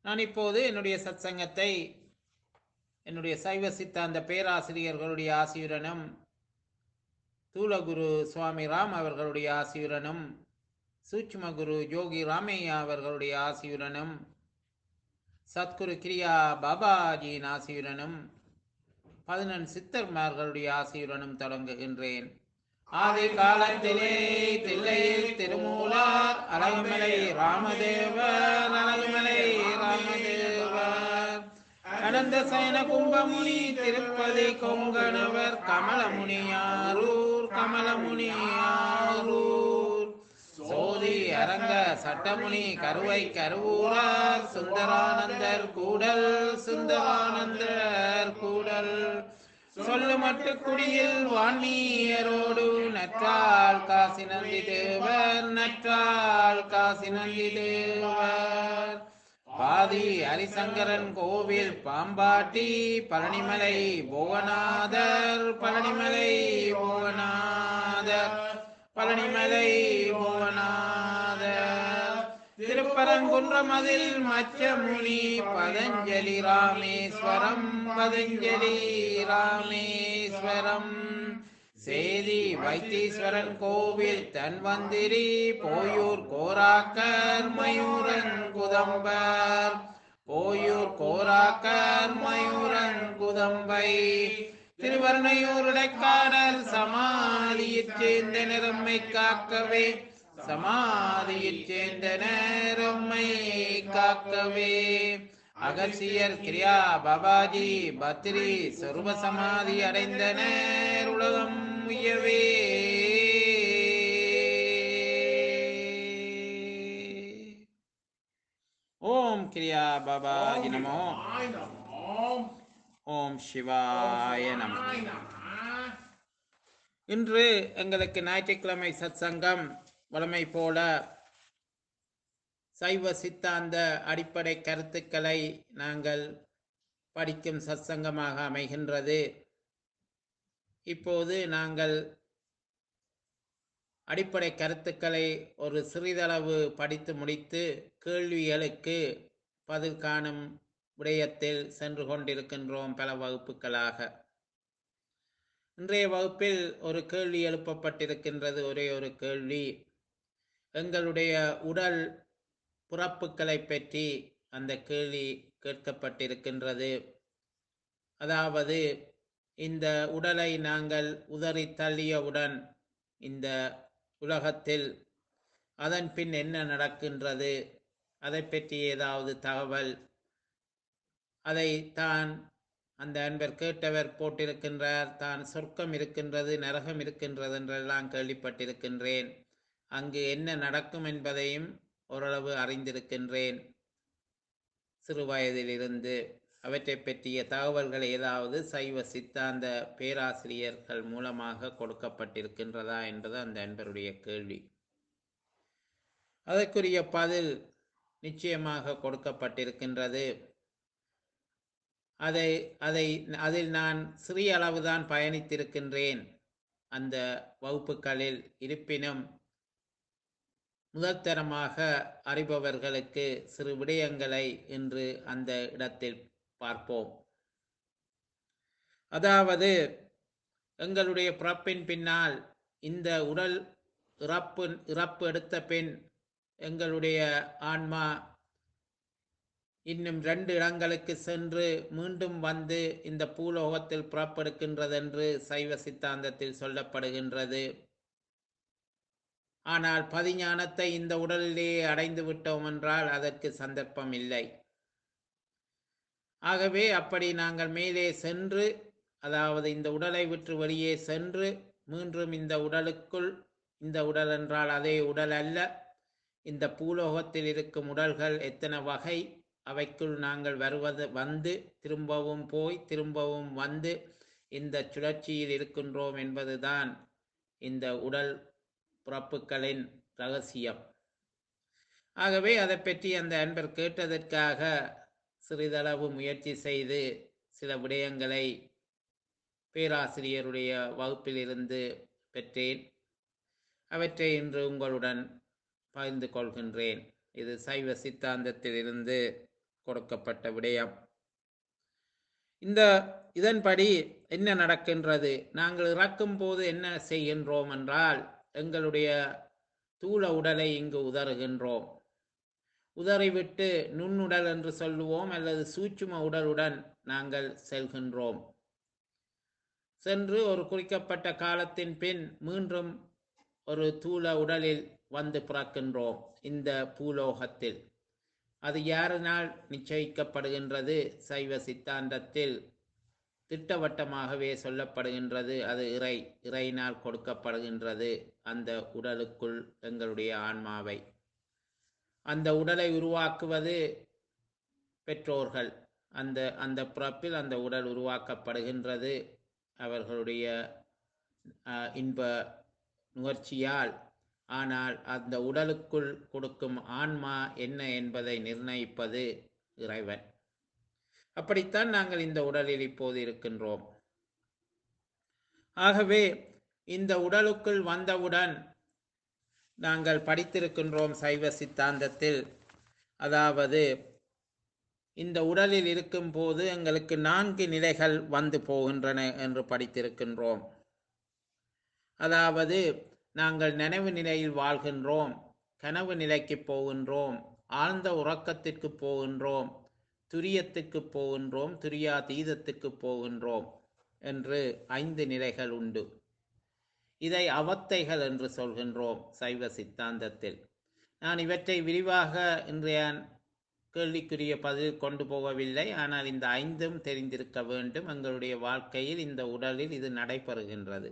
நான் இப்போது என்னுடைய சத்சங்கத்தை என்னுடைய சைவ சித்தாந்த பேராசிரியர்களுடைய ஆசியுடனும் தூலகுரு சுவாமி ராம் அவர்களுடைய ஆசியுடனும் சூட்சும குரு ஜோகி ராமையா அவர்களுடைய ஆசியுடனும் சத்குரு கிரியா பாபாஜியின் ஆசியுடனும் பதினெண் சித்தர்மார்களுடைய ஆசியுடனும் தொடங்குகின்றேன் ஆதி காலத்திலே தில்லையில் திருமூலார் அழகுமலை ராமதேவர் அழகுமலை ராமதேவர் அனந்த சயன கும்பமுனி திருப்பதி கொங்கணவர் கமலமுனியாரூர் கமலமுனியாரூர் சோதி அரங்க சட்டமுனி கருவை கருவூரார் சுந்தரானந்தர் கூடல் சுந்தரானந்தர் கூடல் சொல்லு மட்டு குடியில் வான்மீயரோடு நற்றால் காசி நந்தி தேவர் நற்றால் காசி நந்தி தேவர் பாதி ஹரிசங்கரன் கோவில் பாம்பாட்டி பழனிமலை புவனாதர் பழனிமலை புவனாதர் பழனிமலை புவனாதர் திருப்பரங்குன்றமதில் மச்சமுனி பதஞ்சலி ராமேஸ்வரம் பதஞ்சலி ராமேஸ்வரம் சேதி வைத்தீஸ்வரன் கோவில் தன்வந்திரி போயூர் கோராக்கர் மயூரன் குதம்பர் போயூர் கோராக்கர் மயூரன் குதம்பை திருவர்ணையூர் இடைக்காரர் சமாதியைச் சேர்ந்த நிறம்மை காக்கவே சமாதியைச் சேர்ந்த நேரம்மை காக்கவே அகசியர் கிரியா பாபாஜி பத்ரி சொருப சமாதி அடைந்தனர் உலகம் உயவே ஓம் கிரியா பாபாஜி நமோ சிவாய நமோ ஓம் சிவாய நமோ சிவாய நமோ இன்று எங்களுக்கு ஞாயிற்றுக்கிழமை சத்சங்கம் வழமை போல சைவ சித்தாந்த அடிப்படை கருத்துக்களை நாங்கள் படிக்கும் சத்சங்கமாக அமைகின்றது இப்போது நாங்கள் அடிப்படை கருத்துக்களை ஒரு சிறிதளவு படித்து முடித்து கேள்விகளுக்கு பதில் காணும் விடயத்தில் சென்று கொண்டிருக்கின்றோம் பல வகுப்புகளாக இன்றைய வகுப்பில் ஒரு கேள்வி எழுப்பப்பட்டிருக்கின்றது ஒரே ஒரு கேள்வி எங்களுடைய உடல் புறப்புகளை பற்றி அந்த கேள்வி கேட்கப்பட்டிருக்கின்றது அதாவது இந்த உடலை நாங்கள் உதறி தள்ளியவுடன் இந்த உலகத்தில் அதன் பின் என்ன நடக்கின்றது அதை பற்றி ஏதாவது தகவல் அதை தான் அந்த அன்பர் கேட்டவர் போட்டிருக்கின்றார் தான் சொர்க்கம் இருக்கின்றது நரகம் இருக்கின்றது என்றெல்லாம் கேள்விப்பட்டிருக்கின்றேன் அங்கு என்ன நடக்கும் என்பதையும் ஓரளவு அறிந்திருக்கின்றேன் சிறு வயதிலிருந்து அவற்றை பற்றிய தகவல்கள் ஏதாவது சைவ சித்தாந்த பேராசிரியர்கள் மூலமாக கொடுக்கப்பட்டிருக்கின்றதா என்பது அந்த அன்பருடைய கேள்வி அதற்குரிய பதில் நிச்சயமாக கொடுக்கப்பட்டிருக்கின்றது அதை அதை அதில் நான் சிறிய அளவுதான் பயணித்திருக்கின்றேன் அந்த வகுப்புகளில் இருப்பினும் முதல்தரமாக அறிபவர்களுக்கு சிறு விடயங்களை இன்று அந்த இடத்தில் பார்ப்போம் அதாவது எங்களுடைய பிறப்பின் பின்னால் இந்த உடல் இறப்பு இறப்பு எடுத்த பின் எங்களுடைய ஆன்மா இன்னும் ரெண்டு இடங்களுக்கு சென்று மீண்டும் வந்து இந்த பூலோகத்தில் புறப்படுகின்றது என்று சைவ சித்தாந்தத்தில் சொல்லப்படுகின்றது ஆனால் பதிஞானத்தை இந்த உடலிலேயே அடைந்து விட்டோம் என்றால் அதற்கு சந்தர்ப்பம் இல்லை ஆகவே அப்படி நாங்கள் மேலே சென்று அதாவது இந்த உடலை விட்டு வெளியே சென்று மீண்டும் இந்த உடலுக்குள் இந்த உடல் என்றால் அதே உடல் அல்ல இந்த பூலோகத்தில் இருக்கும் உடல்கள் எத்தனை வகை அவைக்குள் நாங்கள் வருவது வந்து திரும்பவும் போய் திரும்பவும் வந்து இந்த சுழற்சியில் இருக்கின்றோம் என்பதுதான் இந்த உடல் பிறப்புகளின் ரகசியம் ஆகவே அதை பற்றி அந்த அன்பர் கேட்டதற்காக சிறிதளவு முயற்சி செய்து சில விடயங்களை பேராசிரியருடைய வகுப்பிலிருந்து பெற்றேன் அவற்றை இன்று உங்களுடன் பகிர்ந்து கொள்கின்றேன் இது சைவ சித்தாந்தத்திலிருந்து கொடுக்கப்பட்ட விடயம் இந்த இதன்படி என்ன நடக்கின்றது நாங்கள் இறக்கும் போது என்ன செய்கின்றோம் என்றால் எங்களுடைய தூள உடலை இங்கு உதறுகின்றோம் உதறிவிட்டு நுண்ணுடல் என்று சொல்லுவோம் அல்லது சூட்சும உடலுடன் நாங்கள் செல்கின்றோம் சென்று ஒரு குறிக்கப்பட்ட காலத்தின் பின் மீண்டும் ஒரு தூள உடலில் வந்து பிறக்கின்றோம் இந்த பூலோகத்தில் அது யாரினால் நிச்சயிக்கப்படுகின்றது சைவ சித்தாந்தத்தில் திட்டவட்டமாகவே சொல்லப்படுகின்றது அது இறை இறையினால் கொடுக்கப்படுகின்றது அந்த உடலுக்குள் எங்களுடைய ஆன்மாவை அந்த உடலை உருவாக்குவது பெற்றோர்கள் அந்த அந்த பிறப்பில் அந்த உடல் உருவாக்கப்படுகின்றது அவர்களுடைய அஹ், இன்ப நுகர்ச்சியால் ஆனால் அந்த உடலுக்குள் கொடுக்கும் ஆன்மா என்ன என்பதை நிர்ணயிப்பது இறைவன் அப்படித்தான் நாங்கள் இந்த உடலில் இப்போது இருக்கின்றோம் ஆகவே இந்த உடலுக்குள் வந்தவுடன் நாங்கள் படித்திருக்கின்றோம் சைவ சித்தாந்தத்தில் அதாவது இந்த உடலில் இருக்கும்போது எங்களுக்கு நான்கு நிலைகள் வந்து போகின்றன என்று படித்திருக்கின்றோம் அதாவது நாங்கள் நனவு நிலையில் வாழ்கின்றோம் கனவு நிலைக்கு போகின்றோம் ஆழ்ந்த உறக்கத்திற்கு போகின்றோம் துரியத்துக்கு போகின்றோம் துரியாதீதத்துக்கு போகின்றோம் என்று ஐந்து நிலைகள் உண்டு இதை அவத்தைகள் என்று சொல்கின்றோம் சைவ சித்தாந்தத்தில் நான் இவற்றை விரிவாக இன்றைய கேள்விக்குரிய பதில் கொண்டு போகவில்லை ஆனால் இந்த ஐந்தும் தெரிந்திருக்க வேண்டும் எங்களுடைய வாழ்க்கையில் இந்த உடலில் இது நடைபெறுகின்றது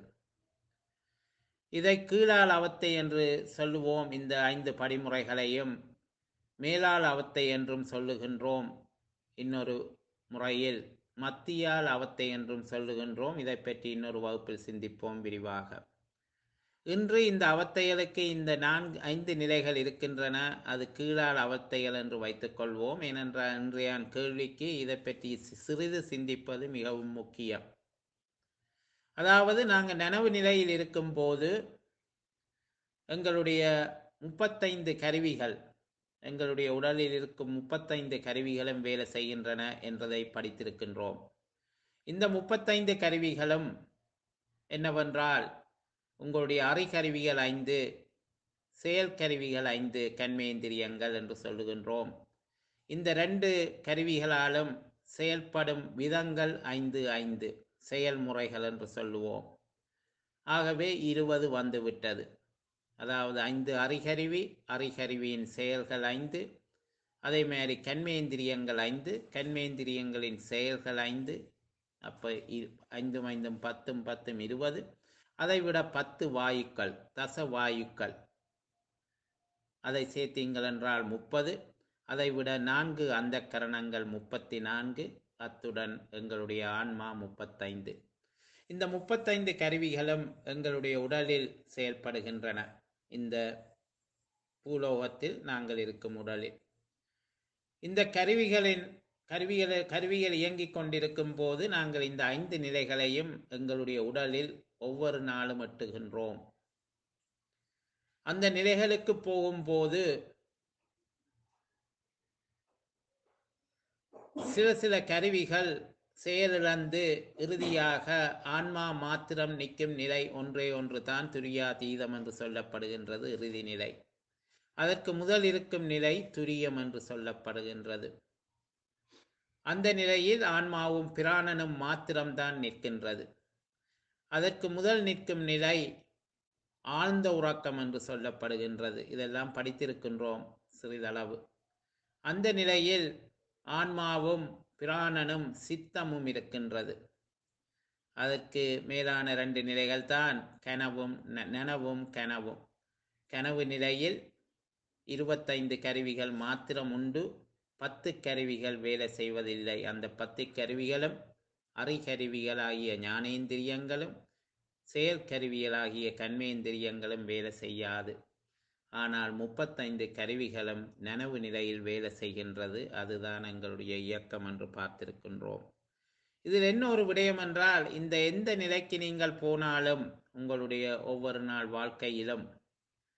இதை கீழால் அவத்தை என்று சொல்லுவோம் இந்த ஐந்து படிமுறைகளையும் மேலால் அவத்தை என்றும் சொல்லுகின்றோம் இன்னொரு முறையில் மத்தியால் அவத்தை என்றும் சொல்லுகின்றோம் இதை பற்றி இன்னொரு வகுப்பில் சிந்திப்போம் விரிவாக இன்று இந்த அவத்தைகளுக்கு இந்த நான்கு ஐந்து நிலைகள் இருக்கின்றன அது கீழால் அவத்தைகள் என்று வைத்துக்கொள்வோம் ஏனென்றால் இன்றைய கேள்விக்கு இதை பற்றி சி- சிறிது சிந்திப்பது மிகவும் முக்கியம் அதாவது நாங்கள் நனவு நிலையில் இருக்கும்போது எங்களுடைய முப்பத்தைந்து கருவிகள் எங்களுடைய உடலில் இருக்கும் முப்பத்தைந்து கருவிகளும் வேலை செய்கின்றன என்றதை படித்திருக்கின்றோம் இந்த முப்பத்தைந்து கருவிகளும் என்னவென்றால் உங்களுடைய அறிகருவிகள் ஐந்து செயல்கருவிகள் ஐந்து கண்மேந்திரியங்கள் என்று சொல்லுகின்றோம் இந்த ரெண்டு கருவிகளாலும் செயல்படும் விதங்கள் ஐந்து ஐந்து செயல்முறைகள் என்று சொல்லுவோம் ஆகவே இருபது வந்துவிட்டது அதாவது ஐந்து அறிகருவி அறிகருவியின் செயல்கள் ஐந்து அதே மாதிரி கண்மேந்திரியங்கள் ஐந்து கண்மேந்திரியங்களின் செயல்கள் ஐந்து அப்போ ஐந்தும் ஐந்தும் பத்தும் பத்தும் இருபது அதைவிட பத்து வாயுக்கள் தச வாயுக்கள் அதை சேர்த்தீங்கள் என்றால் முப்பது அதைவிட நான்கு அந்த கரணங்கள் முப்பத்தி நான்கு அத்துடன் எங்களுடைய ஆன்மா முப்பத்தைந்து இந்த முப்பத்தைந்து கருவிகளும் எங்களுடைய உடலில் செயல்படுகின்றன இந்த பூலோகத்தில் நாங்கள் இருக்கும் உடலில் இந்த கருவிகளின் கருவிகளை கருவிகள் இயங்கிக் கொண்டிருக்கும் போது நாங்கள் இந்த ஐந்து நிலைகளையும் எங்களுடைய உடலில் ஒவ்வொரு நாளும் எட்டுகின்றோம் அந்த நிலைகளுக்கு போகும்போது சில சில கருவிகள் செயலிழந்து இறுதியாக ஆன்மா மாத்திரம் நிற்கும் நிலை ஒன்றே ஒன்று தான் துரியாதீதம் என்று சொல்லப்படுகின்றது இறுதி நிலை அதற்கு முதல் இருக்கும் நிலை துரியம் என்று சொல்லப்படுகின்றது அந்த நிலையில் ஆன்மாவும் பிராணனும் மாத்திரம்தான் நிற்கின்றது அதற்கு முதல் நிற்கும் நிலை ஆழ்ந்த உறக்கம் என்று சொல்லப்படுகின்றது இதெல்லாம் படித்திருக்கின்றோம் சிறிதளவு அந்த நிலையில் ஆன்மாவும் பிராணனும் சித்தமும் இருக்கின்றது அதற்கு மேலான ரெண்டு நிலைகள் தான் கனவும் ந- நனவும் கனவும் கனவு நிலையில் இருபத்தைந்து கருவிகள் மாத்திரம் உண்டு பத்து கருவிகள் வேலை செய்வதில்லை அந்த பத்து கருவிகளும் அறிகருவிகளாகிய ஞானேந்திரியங்களும் செயற்கருவிகளாகிய கண்மேந்திரியங்களும் வேலை செய்யாது ஆனால் முப்பத்தைந்து கருவிகளும் நனவு நிலையில் வேலை செய்கின்றது அதுதான் எங்களுடைய இயக்கம் என்று பார்த்திருக்கின்றோம் இதில் என்ன ஒரு விடயம் என்றால் இந்த எந்த நிலைக்கு நீங்கள் போனாலும் உங்களுடைய ஒவ்வொரு நாள் வாழ்க்கையிலும்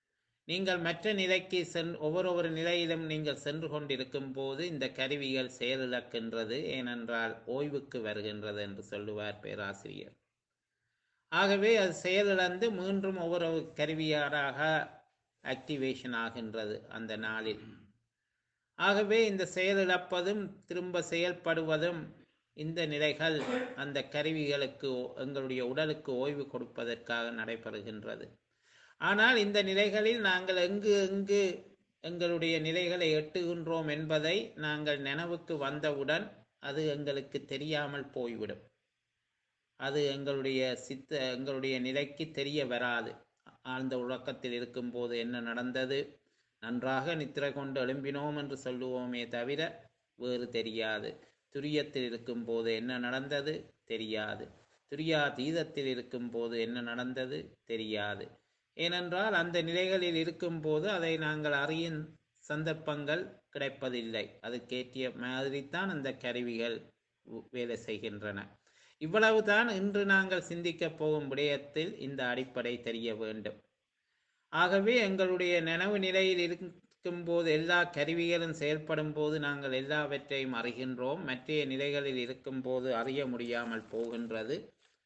நீங்கள் மற்ற நிலைக்கு சென் ஒவ்வொரு ஒரு நிலையிலும் நீங்கள் சென்று கொண்டிருக்கும் போது இந்த கருவிகள் செயலிழக்கின்றது ஏனென்றால் ஓய்வுக்கு வருகின்றது என்று சொல்லுவார் பேராசிரியர் ஆகவே அது செயலிழந்து மீண்டும் ஒவ்வொரு கருவியாராக ஆக்டிவேஷன் ஆகின்றது அந்த நாளில் ஆகவே இந்த செயலிழப்பதும் திரும்ப செயல்படுவதும் இந்த நிலைகள் அந்த கருவிகளுக்கு எங்களுடைய உடலுக்கு ஓய்வு கொடுப்பதற்காக நடைபெறுகின்றது ஆனால் இந்த நிலைகளில் நாங்கள் எங்கு எங்கு எங்களுடைய நிலைகளை எட்டுகின்றோம் என்பதை நாங்கள் நினைவுக்கு வந்தவுடன் அது எங்களுக்கு தெரியாமல் போய்விடும் அது எங்களுடைய சித்த எங்களுடைய நிலைக்கு தெரிய வராது ஆழ்ந்த உறக்கத்தில் இருக்கும்போது என்ன நடந்தது நன்றாக நித்திரை கொண்டு எழும்பினோம் என்று சொல்லுவோமே தவிர வேறு தெரியாது துரியத்தில் இருக்கும்போது என்ன நடந்தது தெரியாது துரியாதீதத்தில் இருக்கும்போது என்ன நடந்தது தெரியாது ஏனென்றால் அந்த நிலைகளில் இருக்கும்போது அதை நாங்கள் அறியும் சந்தர்ப்பங்கள் கிடைப்பதில்லை அதுக்கேற்றிய மாதிரித்தான் அந்த கருவிகள் வேலை செய்கின்றன இவ்வளவுதான் இன்று நாங்கள் சிந்திக்கப் போகும் விடயத்தில் இந்த அடிப்படை தெரிய வேண்டும் ஆகவே எங்களுடைய நனவு நிலையில் இருக்கும் போது எல்லா கருவிகளும் செயல்படும் போது நாங்கள் எல்லாவற்றையும் அறிகின்றோம் மற்ற நிலைகளில் இருக்கும் போது அறிய முடியாமல் போகின்றது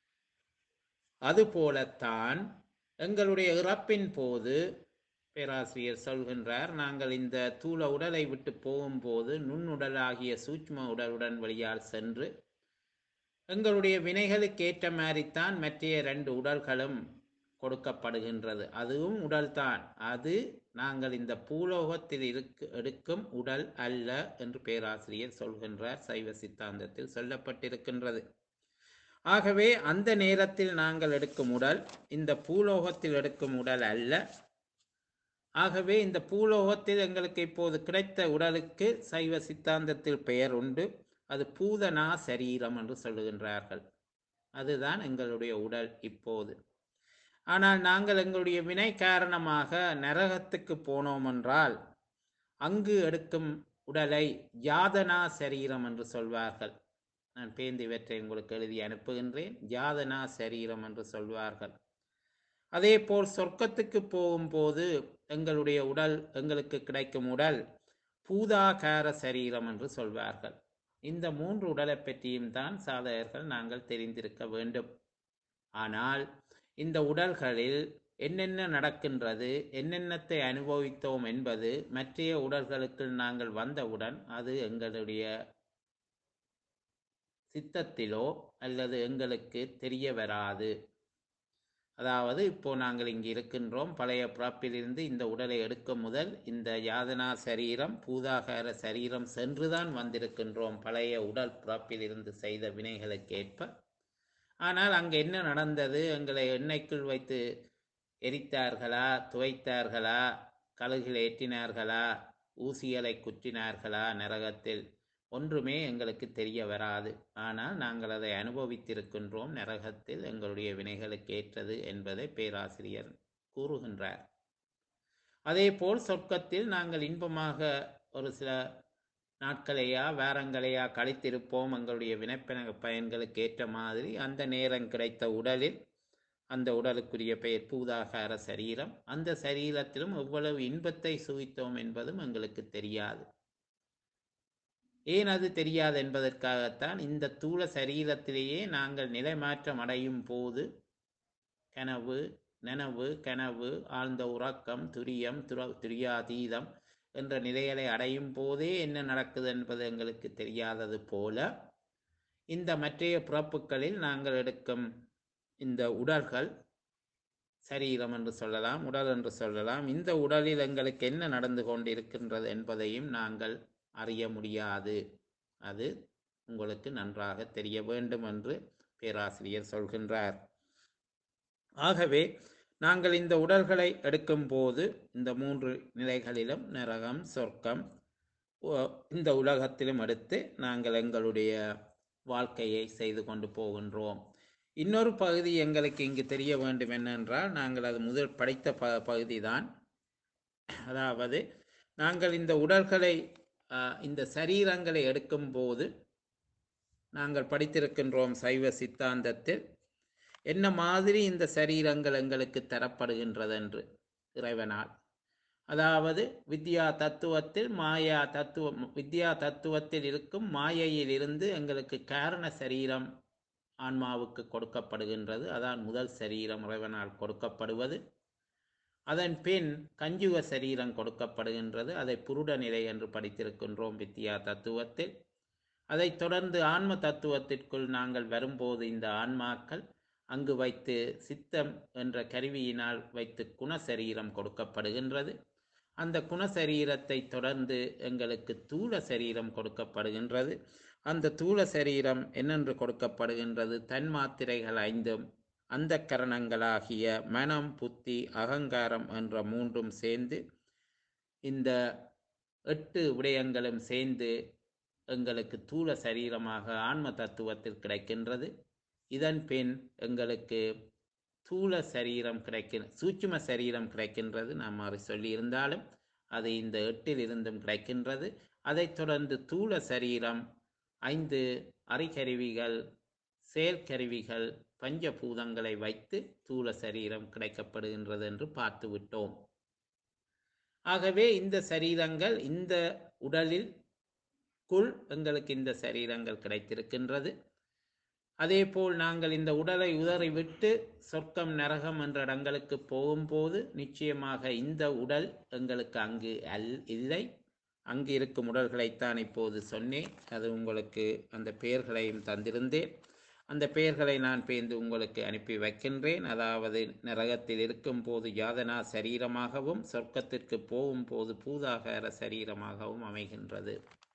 அதுபோலத்தான் எங்களுடைய இறப்பின் போது பேராசிரியர் சொல்கின்றார் நாங்கள் இந்த தூள உடலை விட்டு போகும்போது நுண்ணுடலாகிய சூட்ச்ம உடலுடன் வழியால் சென்று எங்களுடைய வினைகளுக்கு ஏற்ற மாதிரித்தான் மற்ற ரெண்டு உடல்களும் கொடுக்கப்படுகின்றது அதுவும் உடல்தான் அது நாங்கள் இந்த பூலோகத்தில் இருக்கு எடுக்கும் உடல் அல்ல என்று பேராசிரியர் சொல்கின்றார் சைவ சித்தாந்தத்தில் சொல்லப்பட்டிருக்கின்றது ஆகவே அந்த நேரத்தில் நாங்கள் எடுக்கும் உடல் இந்த பூலோகத்தில் எடுக்கும் உடல் அல்ல ஆகவே இந்த பூலோகத்தில் எங்களுக்கு இப்போது கிடைத்த உடலுக்கு சைவ சித்தாந்தத்தில் பெயர் உண்டு அது பூதனா சரீரம் என்று சொல்லுகின்றார்கள் அதுதான் எங்களுடைய உடல் இப்போது ஆனால் நாங்கள் எங்களுடைய வினை காரணமாக நரகத்துக்கு போனோம் என்றால் அங்கு எடுக்கும் உடலை யாதனா சரீரம் என்று சொல்வார்கள் நான் பேந்து இவற்றை உங்களுக்கு எழுதி அனுப்புகின்றேன் யாதனா சரீரம் என்று சொல்வார்கள் அதே போல் சொர்க்கத்துக்கு போகும்போது எங்களுடைய உடல் எங்களுக்கு கிடைக்கும் உடல் பூதாகார சரீரம் என்று சொல்வார்கள் இந்த மூன்று உடலை பற்றியும் தான் சாதகர்கள் நாங்கள் தெரிந்திருக்க வேண்டும் ஆனால் இந்த உடல்களில் என்னென்ன நடக்கின்றது என்னென்னத்தை அனுபவித்தோம் என்பது மற்றைய உடல்களுக்கு நாங்கள் வந்தவுடன் அது எங்களுடைய சித்தத்திலோ அல்லது எங்களுக்கு தெரிய வராது அதாவது இப்போ நாங்கள் இங்கு இருக்கின்றோம் பழைய பிறப்பிலிருந்து இந்த உடலை எடுக்க முதல் இந்த யாதனா சரீரம் பூதாகார சரீரம் சென்றுதான் வந்திருக்கின்றோம் பழைய உடல் பிறப்பிலிருந்து செய்த வினைகளுக்கேற்ப ஆனால் அங்கு என்ன நடந்தது எங்களை எண்ணெய்க்குள் வைத்து எரித்தார்களா துவைத்தார்களா கழுகில் ஏற்றினார்களா ஊசிகளை குற்றினார்களா நரகத்தில் ஒன்றுமே எங்களுக்கு தெரிய வராது ஆனால் நாங்கள் அதை அனுபவித்திருக்கின்றோம் நரகத்தில் எங்களுடைய வினைகளுக்கு ஏற்றது என்பதை பேராசிரியர் கூறுகின்றார் அதேபோல் சொர்க்கத்தில் நாங்கள் இன்பமாக ஒரு சில நாட்களையா வாரங்களையா கழித்திருப்போம் எங்களுடைய வினைப்பன பயன்களுக்கு ஏற்ற மாதிரி அந்த நேரம் கிடைத்த உடலில் அந்த உடலுக்குரிய பெயர் பூதாகார சரீரம் அந்த சரீரத்திலும் எவ்வளவு இன்பத்தை சுவித்தோம் என்பதும் எங்களுக்கு தெரியாது ஏன் அது தெரியாது என்பதற்காகத்தான் இந்த தூள சரீரத்திலேயே நாங்கள் நிலைமாற்றம் அடையும் போது கனவு நனவு கனவு ஆழ்ந்த உறக்கம் துரியம் துர துரியாதீதம் என்ற நிலைகளை அடையும் போதே என்ன நடக்குது என்பது எங்களுக்கு தெரியாதது போல இந்த மற்றைய பிறப்புகளில் நாங்கள் எடுக்கும் இந்த உடல்கள் சரீரம் என்று சொல்லலாம் உடல் என்று சொல்லலாம் இந்த உடலில் எங்களுக்கு என்ன நடந்து கொண்டிருக்கின்றது என்பதையும் நாங்கள் அறிய முடியாது அது உங்களுக்கு நன்றாக தெரிய வேண்டும் என்று பேராசிரியர் சொல்கின்றார் ஆகவே நாங்கள் இந்த உடல்களை எடுக்கும்போது இந்த மூன்று நிலைகளிலும் நரகம் சொர்க்கம் இந்த உலகத்திலும் எடுத்து நாங்கள் எங்களுடைய வாழ்க்கையை செய்து கொண்டு போகின்றோம் இன்னொரு பகுதி எங்களுக்கு இங்கு தெரிய வேண்டும் என்னென்றால் நாங்கள் அது முதல் படித்த ப பகுதி தான் அதாவது நாங்கள் இந்த உடல்களை இந்த சரீரங்களை எடுக்கும்போது நாங்கள் படித்திருக்கின்றோம் சைவ சித்தாந்தத்தில் என்ன மாதிரி இந்த சரீரங்கள் எங்களுக்கு தரப்படுகின்றது என்று இறைவனால் அதாவது வித்யா தத்துவத்தில் மாயா தத்துவம் வித்யா தத்துவத்தில் இருக்கும் மாயையில் இருந்து எங்களுக்கு காரண சரீரம் ஆன்மாவுக்கு கொடுக்கப்படுகின்றது அதான் முதல் சரீரம் இறைவனால் கொடுக்கப்படுவது அதன் பின் கஞ்சுக சரீரம் கொடுக்கப்படுகின்றது அதை புருட நிலை என்று படித்திருக்கின்றோம் வித்யா தத்துவத்தில் அதைத் தொடர்ந்து ஆன்ம தத்துவத்திற்குள் நாங்கள் வரும்போது இந்த ஆன்மாக்கள் அங்கு வைத்து சித்தம் என்ற கருவியினால் வைத்து குணசரீரம் கொடுக்கப்படுகின்றது அந்த குணசரீரத்தை தொடர்ந்து எங்களுக்கு தூள சரீரம் கொடுக்கப்படுகின்றது அந்த தூள சரீரம் என்னென்று கொடுக்கப்படுகின்றது தன்மாத்திரைகள் ஐந்தும் அந்த கரணங்களாகிய மனம் புத்தி அகங்காரம் என்ற மூன்றும் சேர்ந்து இந்த எட்டு விடயங்களும் சேர்ந்து எங்களுக்கு தூள சரீரமாக ஆன்ம தத்துவத்தில் கிடைக்கின்றது இதன் பின் எங்களுக்கு தூள சரீரம் கிடைக்க சூட்சும சரீரம் கிடைக்கின்றது நாம் மாறி சொல்லியிருந்தாலும் அது இந்த எட்டில் இருந்தும் கிடைக்கின்றது அதைத் தொடர்ந்து தூள சரீரம் ஐந்து அறிகருவிகள் செயற்கருவிகள் பஞ்சபூதங்களை வைத்து தூள சரீரம் கிடைக்கப்படுகின்றது என்று பார்த்து விட்டோம் ஆகவே இந்த சரீரங்கள் இந்த உடலில் குள் எங்களுக்கு இந்த சரீரங்கள் கிடைத்திருக்கின்றது அதேபோல் நாங்கள் இந்த உடலை உதறிவிட்டு சொர்க்கம் நரகம் என்ற இடங்களுக்கு போகும்போது நிச்சயமாக இந்த உடல் எங்களுக்கு அங்கு அல் இல்லை அங்கு இருக்கும் உடல்களைத்தான் இப்போது சொன்னேன் அது உங்களுக்கு அந்த பெயர்களையும் தந்திருந்தேன் அந்த பெயர்களை நான் பேர்ந்து உங்களுக்கு அனுப்பி வைக்கின்றேன் அதாவது நரகத்தில் இருக்கும் போது யாதனா சரீரமாகவும் சொர்க்கத்திற்கு போகும்போது பூதாகார சரீரமாகவும் அமைகின்றது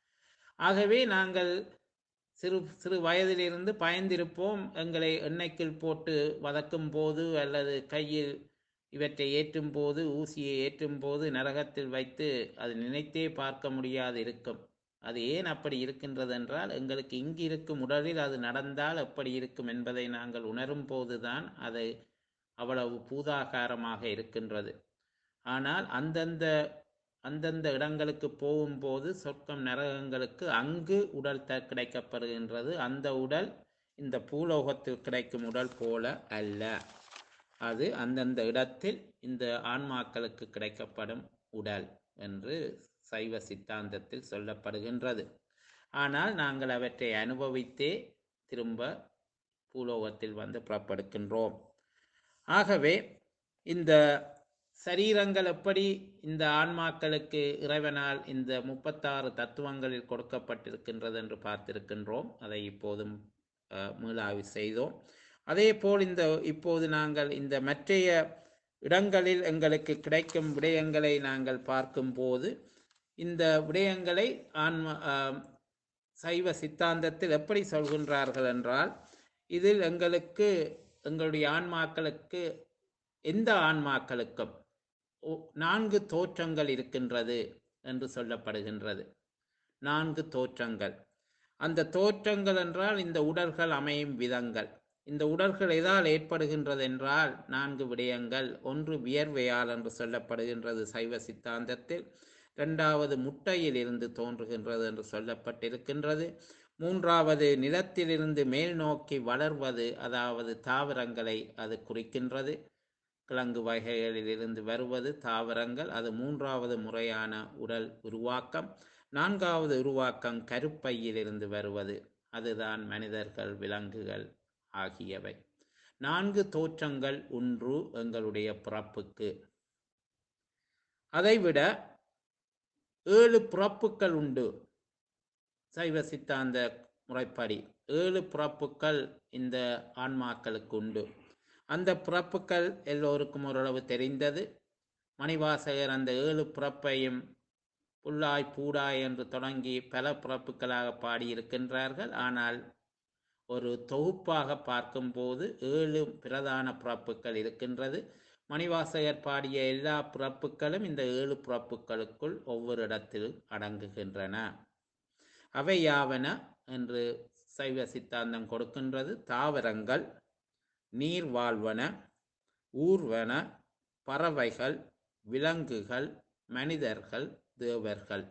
ஆகவே நாங்கள் சிறு சிறு வயதிலிருந்து பயந்திருப்போம் எங்களை எண்ணெய்க்குள் போட்டு வதக்கும் போது அல்லது கையில் இவற்றை ஏற்றும் போது ஊசியை ஏற்றும் போது நரகத்தில் வைத்து அது நினைத்தே பார்க்க முடியாது இருக்கும் அது ஏன் அப்படி இருக்கின்றது என்றால் எங்களுக்கு இங்கு இருக்கும் உடலில் அது நடந்தால் எப்படி இருக்கும் என்பதை நாங்கள் உணரும் போதுதான் அது அவ்வளவு பூதாகாரமாக இருக்கின்றது ஆனால் அந்தந்த அந்தந்த இடங்களுக்கு போகும்போது சொர்க்கம் நரகங்களுக்கு அங்கு உடல் த கிடைக்கப்படுகின்றது அந்த உடல் இந்த பூலோகத்தில் கிடைக்கும் உடல் போல அல்ல அது அந்தந்த இடத்தில் இந்த ஆன்மாக்களுக்கு கிடைக்கப்படும் உடல் என்று சைவ சித்தாந்தத்தில் சொல்லப்படுகின்றது ஆனால் நாங்கள் அவற்றை அனுபவித்தே திரும்ப பூலோகத்தில் வந்து புறப்படுகின்றோம் ஆகவே இந்த சரீரங்கள் எப்படி இந்த ஆன்மாக்களுக்கு இறைவனால் இந்த முப்பத்தாறு தத்துவங்களில் கொடுக்கப்பட்டிருக்கின்றது என்று பார்த்திருக்கின்றோம் அதை இப்போதும் அஹ், மீளாய்வு செய்தோம் அதே போல் இந்த இப்போது நாங்கள் இந்த மற்றைய இடங்களில் எங்களுக்கு கிடைக்கும் விடயங்களை நாங்கள் பார்க்கும்போது இந்த விடயங்களை ஆன்ம ஆம், சைவ சித்தாந்தத்தில் எப்படி சொல்கின்றார்கள் என்றால் இதில் எங்களுக்கு எங்களுடைய ஆன்மாக்களுக்கு எந்த ஆன்மாக்களுக்கும் ஒ- நான்கு தோற்றங்கள் இருக்கின்றது என்று சொல்லப்படுகின்றது நான்கு தோற்றங்கள் அந்த தோற்றங்கள் என்றால் இந்த உடல்கள் அமையும் விதங்கள் இந்த உடல்கள் எதால் ஏற்படுகின்றது என்றால் நான்கு விடயங்கள் ஒன்று வியர்வையால் என்று சொல்லப்படுகின்றது சைவ சித்தாந்தத்தில் இரண்டாவது முட்டையில் இருந்து தோன்றுகின்றது என்று சொல்லப்பட்டிருக்கின்றது மூன்றாவது நிலத்திலிருந்து மேல் நோக்கி வளர்வது அதாவது தாவரங்களை அது குறிக்கின்றது கிழங்கு வகைகளில் இருந்து வருவது தாவரங்கள் அது மூன்றாவது முறையான உடல் உருவாக்கம் நான்காவது உருவாக்கம் கருப்பையில் இருந்து வருவது அதுதான் மனிதர்கள் விலங்குகள் ஆகியவை நான்கு தோற்றங்கள் ஒன்று எங்களுடைய பிறப்புக்கு அதைவிட ஏழு பிறப்புகள் உண்டு சைவ சித்தாந்த முறைப்படி ஏழு பிறப்புகள் இந்த ஆன்மாக்களுக்கு உண்டு அந்த பிறப்புகள் எல்லோருக்கும் ஓரளவு தெரிந்தது மணிவாசகர் அந்த ஏழு பிறப்பையும் புல்லாய் பூடாய் என்று தொடங்கி பல பிறப்புகளாக பாடியிருக்கின்றார்கள் ஆனால் ஒரு தொகுப்பாக பார்க்கும்போது ஏழு பிரதான பிறப்புகள் இருக்கின்றது மணிவாசகர் பாடிய எல்லா பிறப்புகளும் இந்த ஏழு பிறப்புகளுக்குள் ஒவ்வொரு இடத்திலும் அடங்குகின்றன அவை யாவன என்று சைவ சித்தாந்தம் கொடுக்கின்றது தாவரங்கள் நீர் வாழ்வன ஊர்வன பறவைகள் விலங்குகள் மனிதர்கள் தேவர்கள்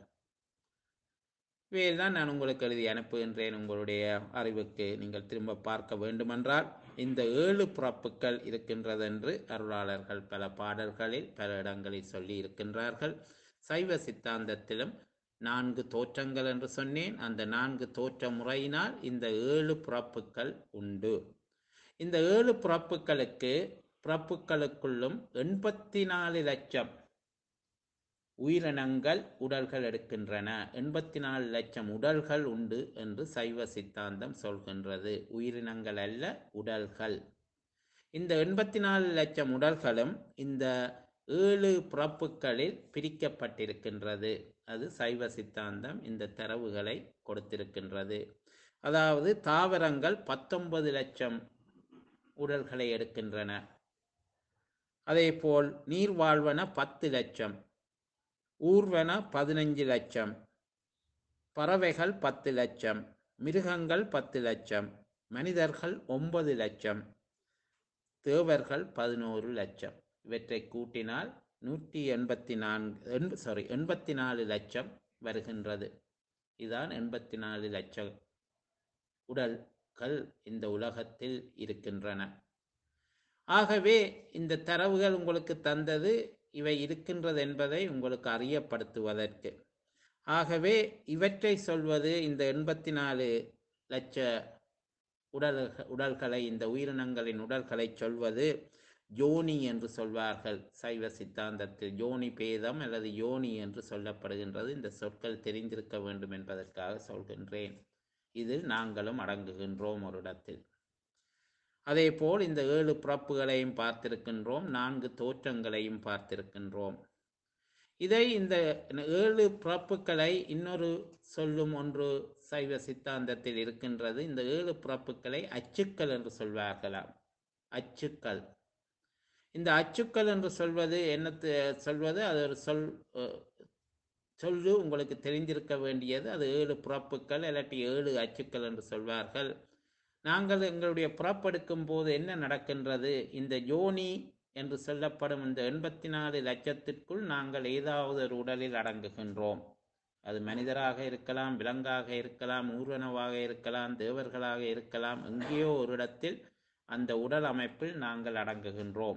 இவையெல்லாம் நான் உங்களுக்கு எழுதி அனுப்புகின்றேன் உங்களுடைய அறிவுக்கு நீங்கள் திரும்ப பார்க்க வேண்டுமென்றால் இந்த ஏழு பிறப்புகள் இருக்கின்றது என்று அருளாளர்கள் பல பாடல்களில் பல இடங்களில் சொல்லி இருக்கின்றார்கள் சைவ சித்தாந்தத்திலும் நான்கு தோற்றங்கள் என்று சொன்னேன் அந்த நான்கு தோற்ற முறையினால் இந்த ஏழு பிறப்புகள் உண்டு இந்த ஏழு பிறப்புகளுக்கு பிறப்புகளுக்குள்ளும் எண்பத்தி நாலு லட்சம் உயிரினங்கள் உடல்கள் எடுக்கின்றன எண்பத்தி நாலு லட்சம் உடல்கள் உண்டு என்று சைவ சித்தாந்தம் சொல்கின்றது உயிரினங்கள் அல்ல உடல்கள் இந்த எண்பத்தி நாலு லட்சம் உடல்களும் இந்த ஏழு பிறப்புகளில் பிரிக்கப்பட்டிருக்கின்றது அது சைவ சித்தாந்தம் இந்த தரவுகளை கொடுத்திருக்கின்றது அதாவது தாவரங்கள் பத்தொன்பது லட்சம் உடல்களை எடுக்கின்றன அதேபோல் நீர்வாழ்வன பத்து லட்சம் ஊர்வன பதினஞ்சு லட்சம் பறவைகள் பத்து லட்சம் மிருகங்கள் பத்து லட்சம் மனிதர்கள் ஒன்பது லட்சம் தேவர்கள் பதினோரு லட்சம் இவற்றை கூட்டினால் நூற்றி எண்பத்தி நான்கு சாரி எண்பத்தி நாலு லட்சம் வருகின்றது இதுதான் எண்பத்தி நாலு லட்சம் உடல்கள் இந்த உலகத்தில் இருக்கின்றன ஆகவே இந்த தரவுகள் உங்களுக்கு தந்தது இவை இருக்கின்றது என்பதை உங்களுக்கு அறியப்படுத்துவதற்கு ஆகவே இவற்றை சொல்வது இந்த எண்பத்தி நாலு லட்ச உடல் உடல்களை இந்த உயிரினங்களின் உடல்களை சொல்வது யோனி என்று சொல்வார்கள் சைவ சித்தாந்தத்தில் யோனி பேதம் அல்லது யோனி என்று சொல்லப்படுகின்றது இந்த சொற்கள் தெரிந்திருக்க வேண்டும் என்பதற்காக சொல்கின்றேன் இதில் நாங்களும் அடங்குகின்றோம் ஒரு இடத்தில் அதேபோல் இந்த ஏழு பிறப்புகளையும் பார்த்திருக்கின்றோம் நான்கு தோற்றங்களையும் பார்த்திருக்கின்றோம் இதை இந்த ஏழு பிறப்புகளை இன்னொரு சொல்லும் ஒன்று சைவ சித்தாந்தத்தில் இருக்கின்றது இந்த ஏழு பிறப்புகளை அச்சுக்கள் என்று சொல்வார்களாம் அச்சுக்கள் இந்த அச்சுக்கள் என்று சொல்வது என்ன சொல்வது அது ஒரு சொல் சொல்லு உங்களுக்கு தெரிந்திருக்க வேண்டியது அது ஏழு பிறப்புகள் இல்லாட்டி ஏழு அச்சுக்கள் என்று சொல்வார்கள் நாங்கள் எங்களுடைய புறப்படுக்கும் போது என்ன நடக்கின்றது இந்த யோனி என்று சொல்லப்படும் இந்த எண்பத்தி நாலு லட்சத்திற்குள் நாங்கள் ஏதாவது ஒரு உடலில் அடங்குகின்றோம் அது மனிதராக இருக்கலாம் விலங்காக இருக்கலாம் ஊர்வனவாக இருக்கலாம் தேவர்களாக இருக்கலாம் எங்கேயோ ஒரு இடத்தில் அந்த உடல் அமைப்பில் நாங்கள் அடங்குகின்றோம்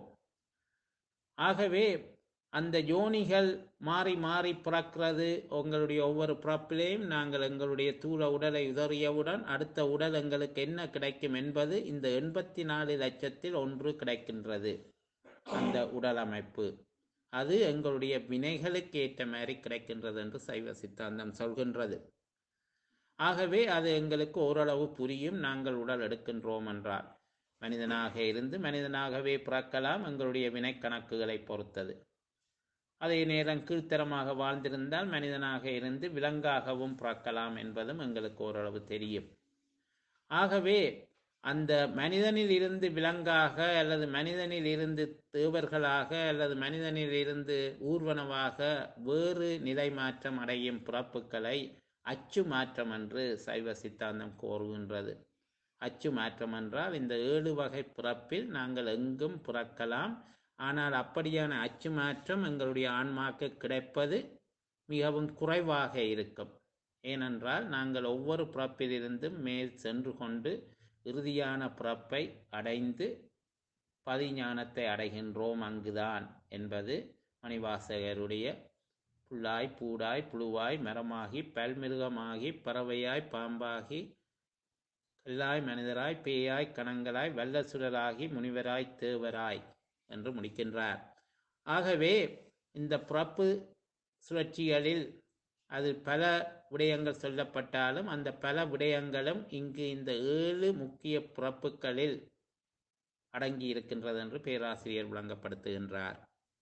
ஆகவே அந்த யோனிகள் மாறி மாறி பிறக்கிறது உங்களுடைய ஒவ்வொரு பிறப்பிலேயும் நாங்கள் எங்களுடைய தூள உடலை உதறியவுடன் அடுத்த உடல் எங்களுக்கு என்ன கிடைக்கும் என்பது இந்த எண்பத்தி நாலு லட்சத்தில் ஒன்று கிடைக்கின்றது அந்த உடல் அமைப்பு அது எங்களுடைய வினைகளுக்கு ஏற்ற மாதிரி கிடைக்கின்றது என்று சைவ சித்தாந்தம் சொல்கின்றது ஆகவே அது எங்களுக்கு ஓரளவு புரியும் நாங்கள் உடல் எடுக்கின்றோம் என்றால் மனிதனாக இருந்து மனிதனாகவே பிறக்கலாம் எங்களுடைய வினை கணக்குகளை பொறுத்தது அதே நேரம் கீழ்த்தரமாக வாழ்ந்திருந்தால் மனிதனாக இருந்து விலங்காகவும் பிறக்கலாம் என்பதும் எங்களுக்கு ஓரளவு தெரியும் ஆகவே அந்த மனிதனில் இருந்து விலங்காக அல்லது மனிதனில் இருந்து தேவர்களாக அல்லது மனிதனில் இருந்து ஊர்வனவாக வேறு நிலை மாற்றம் அடையும் பிறப்புகளை அச்சு மாற்றம் என்று சைவ சித்தாந்தம் கோருகின்றது அச்சு மாற்றம் என்றால் இந்த ஏழு வகை பிறப்பில் நாங்கள் எங்கும் பிறக்கலாம் ஆனால் அப்படியான அச்சு மாற்றம் எங்களுடைய ஆன்மாக்கு கிடைப்பது மிகவும் குறைவாக இருக்கும் ஏனென்றால் நாங்கள் ஒவ்வொரு பிறப்பிலிருந்தும் மேல் சென்று கொண்டு இறுதியான பிறப்பை அடைந்து பதிஞானத்தை அடைகின்றோம் அங்குதான் என்பது மணிவாசகருடைய புல்லாய் பூடாய் புழுவாய் மரமாகி பல்மிருகமாகி பறவையாய் பாம்பாகி கல்லாய் மனிதராய் பேயாய் கணங்களாய் வல்ல சுடராகி முனிவராய் தேவராய் என்று முடிக்கின்றார் ஆகவே இந்த பிறப்பு சுழற்சிகளில் அது பல விடயங்கள் சொல்லப்பட்டாலும் அந்த பல விடயங்களும் இங்கு இந்த ஏழு முக்கிய பிறப்புகளில் அடங்கி இருக்கின்றது என்று பேராசிரியர் விளங்கப்படுத்துகின்றார்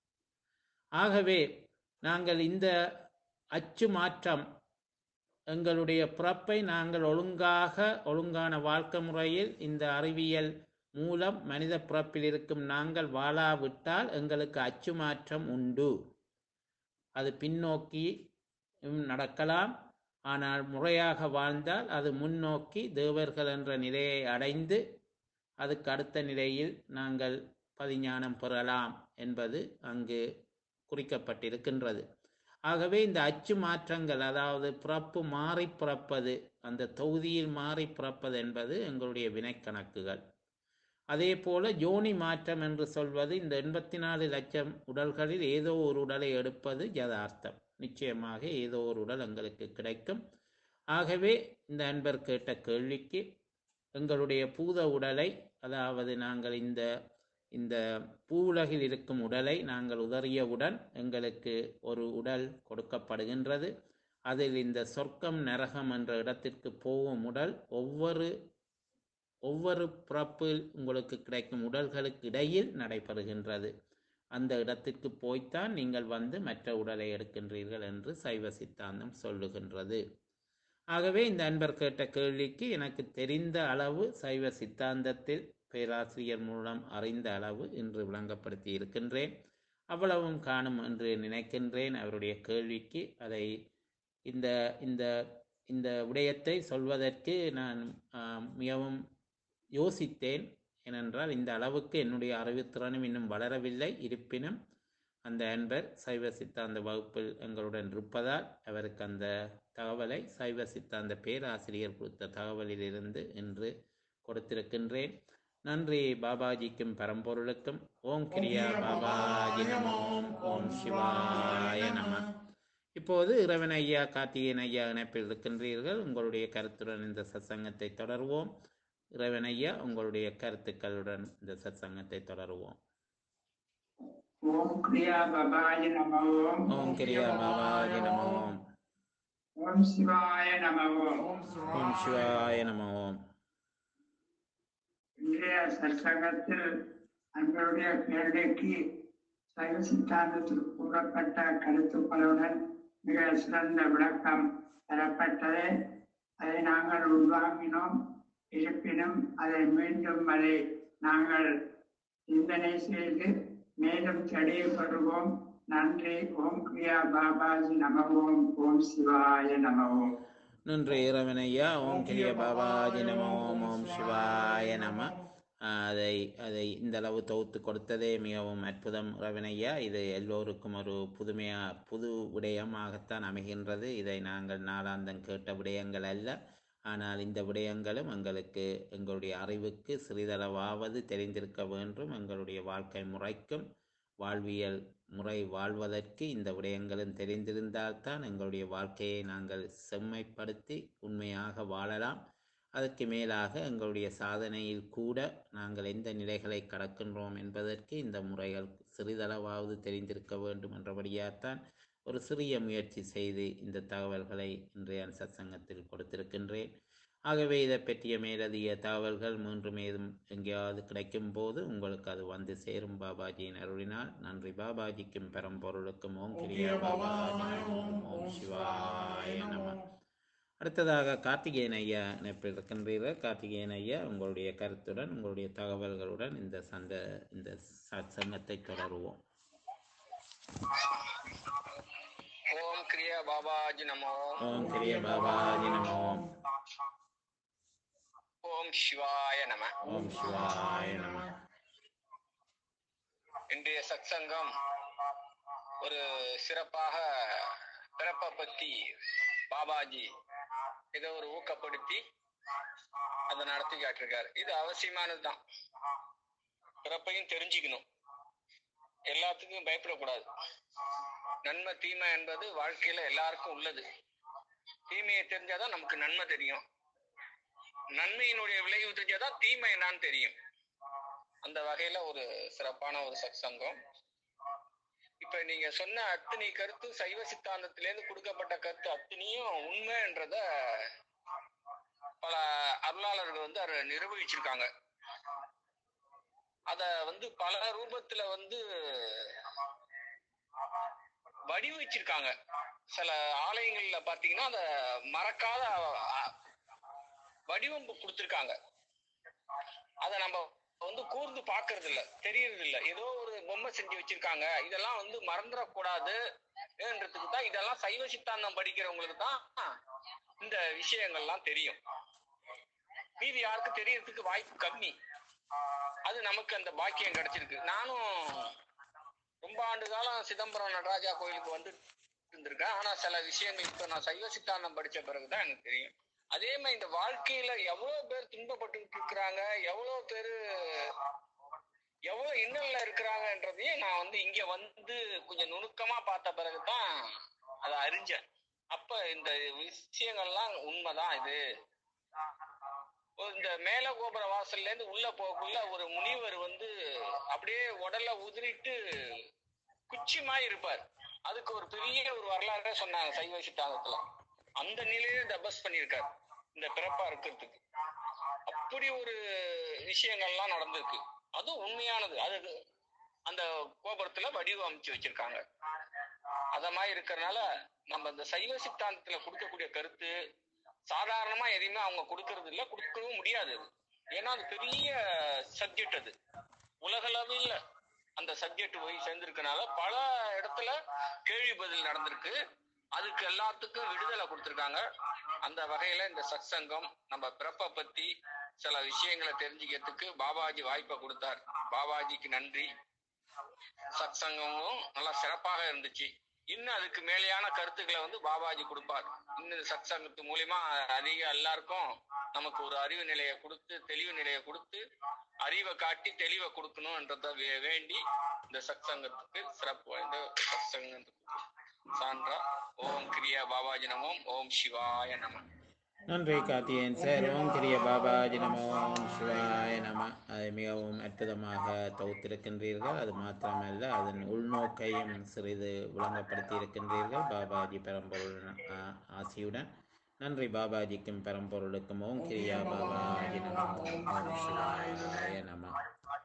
ஆகவே நாங்கள் இந்த அச்சு மாற்றம் எங்களுடைய பிறப்பை நாங்கள் ஒழுங்காக ஒழுங்கான வாழ்க்கை முறையில் இந்த அறிவியல் மூலம் மனித பிறப்பில் இருக்கும் நாங்கள் வாழாவிட்டால் எங்களுக்கு அச்சு மாற்றம் உண்டு அது பின்னோக்கி நடக்கலாம் ஆனால் முறையாக வாழ்ந்தால் அது முன்னோக்கி தேவர்கள் என்ற நிலையை அடைந்து அதுக்கு அடுத்த நிலையில் நாங்கள் பதிஞானம் பெறலாம் என்பது அங்கு குறிக்கப்பட்டிருக்கின்றது ஆகவே இந்த அச்சு மாற்றங்கள் அதாவது பிறப்பு மாறி பிறப்பது அந்த தொகுதியில் மாறி பிறப்பது என்பது எங்களுடைய வினைக்கணக்குகள் அதே போல யோனி மாற்றம் என்று சொல்வது இந்த எண்பத்தி நாலு லட்சம் உடல்களில் ஏதோ ஒரு உடலை எடுப்பது யதார்த்தம் நிச்சயமாக ஏதோ ஒரு உடல் எங்களுக்கு கிடைக்கும் ஆகவே இந்த அன்பர் கேட்ட கேள்விக்கு எங்களுடைய பூத உடலை அதாவது நாங்கள் இந்த இந்த பூவுலகில் இருக்கும் உடலை நாங்கள் உதறியவுடன் எங்களுக்கு ஒரு உடல் கொடுக்கப்படுகின்றது அதில் இந்த சொர்க்கம் நரகம் என்ற இடத்திற்கு போகும் உடல் ஒவ்வொரு ஒவ்வொரு பிறப்பில் உங்களுக்கு கிடைக்கும் உடல்களுக்கு இடையில் நடைபெறுகின்றது அந்த இடத்திற்கு போய்த்தான் நீங்கள் வந்து மற்ற உடலை எடுக்கின்றீர்கள் என்று சைவ சித்தாந்தம் சொல்லுகின்றது ஆகவே இந்த அன்பர் கேட்ட கேள்விக்கு எனக்கு தெரிந்த அளவு சைவ சித்தாந்தத்தில் பேராசிரியர் மூலம் அறிந்த அளவு இன்று விளங்கப்படுத்தி இருக்கின்றேன் அவ்வளவும் காணும் என்று நினைக்கின்றேன் அவருடைய கேள்விக்கு அதை இந்த இந்த இந்த விடயத்தை சொல்வதற்கு நான் ஆஹ், மிகவும் யோசித்தேன் ஏனென்றால் இந்த அளவுக்கு என்னுடைய அறிவுத்திறனும் இன்னும் வளரவில்லை இருப்பினும் அந்த அன்பர் சைவ சித்தாந்த வகுப்பில் எங்களுடன் இருப்பதால் அவருக்கு அந்த தகவலை சைவ சித்தாந்த பேராசிரியர் கொடுத்த தகவலிலிருந்து இன்று கொடுத்திருக்கின்றேன் நன்றி பாபாஜிக்கும் பரம்பொருளுக்கும் ஓம் கிரியா பாபாஜி நம ஓம் ஓம் சிவாய நம இப்போது இறைவன் ஐயா கார்த்திகேயன் ஐயா இணைப்பில் இருக்கின்றீர்கள் உங்களுடைய கருத்துடன் இந்த சத்சங்கத்தை தொடருவோம் இறைவன் ஐயா உங்களுடைய கருத்துக்களுடன் இந்த சத்சங்கத்தை தொடருவோம் ஓம் கிரியா பபாய நம ஓம் ஓம் கிரியா பாபாஜி நம ஓம் ஓம் சிவாய நம ஓம் ஓம் சிவாய நம ஓம் இன்றைய சற்சங்கத்தில் அன்பருடைய கேள்விக்கு சைவ சித்தாந்தத்தில் கூறப்பட்ட கருத்துக்களுடன் மிக சிறந்த விளக்கம் தரப்பட்டது அதை நாங்கள் உள்வாங்கினோம் இருப்பினும் அதை மீண்டும் அதை நாங்கள் சிந்தனை செய்து மேலும் தெளிவுபடுவோம் நன்றி ஓம் கிரியா பாபாஜி நம ஓம் ஓம் சிவாய நம ஓம் நன்றி இறைவனையா ஓம் கிரிய பாபாஜி நம ஓம் ஓம் சிவாய நம ஆஹ் அதை அதை இந்த அளவு தொகுத்து கொடுத்ததே மிகவும் அற்புதம் இறைவனையா இது எல்லோருக்கும் ஒரு புதுமையா புது விடயமாகத்தான் அமைகின்றது இதை நாங்கள் நாளாந்தம் கேட்ட விடயங்கள் அல்ல ஆனால் இந்த விடயங்களும் எங்களுக்கு எங்களுடைய அறிவுக்கு சிறிதளவாவது தெரிந்திருக்க வேண்டும் எங்களுடைய வாழ்க்கை முறைக்கும் வாழ்வியல் முறை வாழ்வதற்கு இந்த விடயங்களும் தெரிந்திருந்தால்தான் எங்களுடைய வாழ்க்கையை நாங்கள் செம்மைப்படுத்தி உண்மையாக வாழலாம் அதற்கு மேலாக எங்களுடைய சாதனையில் கூட நாங்கள் எந்த நிலைகளை கடக்கின்றோம் என்பதற்கு இந்த முறைகள் சிறிதளவாவது தெரிந்திருக்க வேண்டும் என்றபடியாகத்தான் ஒரு சிறிய முயற்சி செய்து இந்த தகவல்களை இன்றைய சத்சங்கத்தில் கொடுத்திருக்கின்றேன் ஆகவே இதை பற்றிய மேலதிக தகவல்கள் மீண்டும் ஏதும் எங்கேயாவது கிடைக்கும் போது உங்களுக்கு அது வந்து சேரும் பாபாஜியின் அருளினால் நன்றி பாபாஜிக்கும் பெரம்பொருளுக்கும் ஓம் கிரியா பாபாஜி நமோ ஓம் சிவாய நம அடுத்ததாக கார்த்திகேயன் ஐயா இணைப்பில் இருக்கின்றீர்கள் கார்த்திகேயன் ஐயா உங்களுடைய கருத்துடன் உங்களுடைய தகவல்களுடன் இந்த சந்த இந்த சங்கத்தை தொடருவோம் ஓம் கிரியா பாபாஜி நமோ ஓம் கிரிய பாபாஜி நமோ ஓம் சிவாய நம ஓம் சிவாய நம இன்றைய சத்சங்கம் ஒரு சிறப்பாக பிறப்பை பத்தி பாபாஜி இதை ஒரு ஊக்கப்படுத்தி அதை நடத்தி காட்டிருக்காரு இது அவசியமானதுதான் பிறப்பையும் தெரிஞ்சுக்கணும் எல்லாத்துக்கும் பயப்படக்கூடாது நன்மை தீமை என்பது வாழ்க்கையில எல்லாருக்கும் உள்ளது தீமையை தெரிஞ்சாதான் நமக்கு நன்மை தெரியும் நன்மையினுடைய விளைவு தெரிஞ்சாதான் தீமை என்னன்னு தெரியும் அந்த வகையில ஒரு சிறப்பான ஒரு சத்சங்கம் இப்ப நீங்க சொன்ன அத்தனை கருத்து சைவ சித்தாந்தத்திலேருந்து கொடுக்கப்பட்ட கருத்து அத்தனையும் உண்மைன்றத பல அருளாளர்கள் வந்து அதை நிரூபிச்சிருக்காங்க அத வந்து பல ரூபத்துல வந்து வடிவச்சிருக்காங்க சில ஆலயங்கள்ல பாத்தீங்கன்னா அத மறக்காத அ- வடிவம் கொடுத்திருக்காங்க அத நம்ம வந்து கூர்ந்து பாக்குறது இல்ல தெரியறது இல்ல ஏதோ ஒரு பொம்மை செஞ்சு வச்சிருக்காங்க இதெல்லாம் வந்து மறந்துடக்கூடாது ஏன்றதுக்கு தான் இதெல்லாம் சைவ சித்தாந்தம் படிக்கிறவங்களுக்கு தான் இந்த விஷயங்கள்லாம் தெரியும் மீதி யாருக்கும் தெரியறதுக்கு வாய்ப்பு கம்மி அது நமக்கு அந்த பாக்கியம் கிடைச்சிருக்கு நானும் ரொம்ப ஆண்டு காலம் சிதம்பரம் நடராஜா கோயிலுக்கு வந்து இருந்திருக்கேன் ஆனா சில விஷயங்கள் இப்ப நான் சைவ சித்தாந்தம் படிச்ச பிறகுதான் எனக்கு தெரியும் அதே மாதிரி இந்த வாழ்க்கையில எவ்வளவு பேர் துன்பப்பட்டு இருக்கிறாங்க எவ்வளவு பேரு எவ்வளவு இன்னல்ல இருக்கிறாங்கன்றதையும் நான் வந்து இங்க வந்து கொஞ்சம் நுணுக்கமா பார்த்த பிறகுதான் அதை அறிஞ்சேன் அப்ப இந்த விஷயங்கள்லாம் உண்மைதான் இது இந்த மேல கோபுர வாசல்ல இருந்து உள்ள போகக்குள்ள ஒரு முனிவர் வந்து அப்படியே உடல்ல உதிரிட்டு குச்சி மாதிரி இருப்பார் அதுக்கு ஒரு பெரிய ஒரு வரலாறே சொன்னாங்க சைவ சித்தாந்தத்துல அந்த நிலையில தபஸ் பண்ணியிருக்காரு இந்த பிறப்பா இருக்கிறதுக்கு அப்படி ஒரு விஷயங்கள்லாம் நடந்திருக்கு அதுவும் உண்மையானது அது அந்த கோபுரத்துல வடிவமைச்சு வச்சிருக்காங்க அத மாதிரி இருக்கறனால நம்ம இந்த சைவ சித்தாந்தத்துல கொடுக்கக்கூடிய கருத்து சாதாரணமா எதையுமே அவங்க கொடுக்கறது இல்ல கொடுக்கவும் முடியாது அது. ஏன்னா அது பெரிய சப்ஜெக்ட் அது உலகளவில் அந்த சப்ஜெக்ட் போய் சேர்ந்திருக்கனால பல இடத்துல கேள்வி பதில் நடந்திருக்கு அதுக்கு எல்லாத்துக்கும் விடுதலை கொடுத்திருக்காங்க அந்த வகையில இந்த சத்சங்கம் நம்ம பிறப்பை பத்தி சில விஷயங்களை தெரிஞ்சுக்கிறதுக்கு பாபாஜி வாய்ப்பை கொடுத்தார் பாபாஜிக்கு நன்றி சத்சங்கமும் நல்லா சிறப்பாக இருந்துச்சு இன்னும் அதுக்கு மேலேயான கருத்துக்களை வந்து பாபாஜி கொடுப்பார் இன்னும் இந்த சத்சங்கத்து மூலியமா அதிக எல்லாருக்கும் நமக்கு ஒரு அறிவு நிலையை கொடுத்து தெளிவு நிலையை கொடுத்து அறிவை காட்டி தெளிவை கொடுக்கணும்ன்றத வே- வேண்டி இந்த சத்சங்கத்துக்கு சிறப்பு வாய்ந்த சத்சங்கத்துக்கு சான்றா ஓம் கிரியா பாபாஜி நமோம் ஓம் சிவாய நம நன்றி கார்த்தியன் சார் ஓம் கிரிய பாபாஜி நம ஓம் சிவாய நம அதை மிகவும் அற்புதமாக தொகுத்திருக்கின்றீர்கள் அது மாத்திரமல்ல அதன் உள்நோக்கையும் சிறிது விளங்கப்படுத்தி இருக்கின்றீர்கள் பாபாஜி பெரம்பொருள் ஆ- ஆசியுடன் நன்றி பாபாஜிக்கும் பெரம்பொருளுக்கும் ஓம் கிரியா பாபாஜி நம ஓம் சிவாய நம